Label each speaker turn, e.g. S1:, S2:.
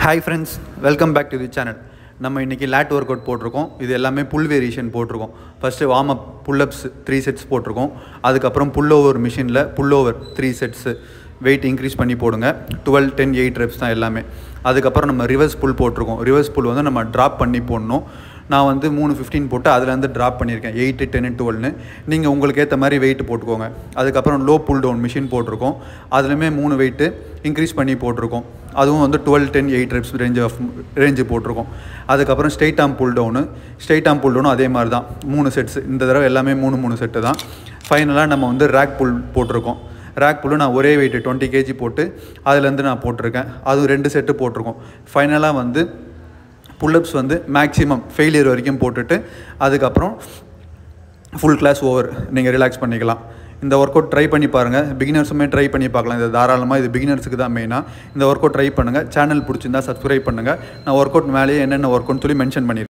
S1: hi friends welcome back to the channel நம்ம இன்றைக்கி lat workout போட்டிருக்கோம் இது எல்லாமே புல் வேரியேஷன் போட்டிருக்கோம் first warm up pullups three sets போட்டிருக்கோம் அதுக்கப்புறம் புல் ஓவர் மிஷினில் pull over three sets weight increase பண்ணி போடுங்க டுவெல் டென் எயிட் ரெப்ஸ் தான் எல்லாமே அதுக்கப்புறம் நம்ம ரிவர்ஸ் புல் போட்டிருக்கோம் ரிவர்ஸ் புல் வந்து நம்ம ட்ராப் பண்ணி போடணும் நான் வந்து மூணு ஃபிஃப்டீன் போட்டு அதுலேருந்து ட்ராப் பண்ணியிருக்கேன் எயிட்டு டென்னு டுவெல்னு நீங்கள் உங்களுக்கு ஏற்ற மாதிரி வெயிட் போட்டுக்கோங்க அதுக்கப்புறம் லோ புல் டவுன் மிஷின் போட்டிருக்கோம் அதுலேயுமே மூணு வெயிட்டு இன்க்ரீஸ் பண்ணி போட்டிருக்கோம் அதுவும் வந்து twelve ten eight reps range of range போட்டிருக்கோம் அதுக்கப்புறம் ஸ்ட்ரெயிட் ஆம் புல் டவுனு ஸ்ட்ரெயிட் ஆம் புல் டவுனும் அதே மாதிரி தான் மூணு செட்ஸ் இந்த தடவை எல்லாமே மூணு மூணு செட்டு தான் ஃபைனலாக நம்ம வந்து ரேக் புல் போட்டிருக்கோம் ரேக் புல்லு நான் ஒரே வெயிட்டு டுவெண்ட்டி கேஜி போட்டு அதுலேருந்து நான் போட்டிருக்கேன் அதுவும் ரெண்டு செட்டு போட்டிருக்கோம் ஃபைனலாக வந்து புல்லப்ஸ் வந்து மேக்ஸிமம் ஃபெயிலியர் வரைக்கும் போட்டுட்டு அதுக்கப்புறம் ஃபுல் கிளாஸ் ஓவர் நீங்கள் ரிலாக்ஸ் பண்ணிக்கலாம் இந்த ஒர்க் அவுட் ட்ரை பண்ணி பாருங்கள் பிகினர்ஸுமே ட்ரை பண்ணி பார்க்கலாம் இது தாராளமாக இது பிகினர்ஸுக்கு தான் மெயினாக இந்த ஒர்க் அவுட் ட்ரை பண்ணுங்கள் சேனல் பிடிச்சிருந்தா சப்ஸ்கிரைப் பண்ணுங்கள் நான் ஒர்க் அவுட் மேலேயே என்னென்ன ஒர்க் அவுட்னு சொல்லி மென்ஷன் பண்ணியிருக்கேன்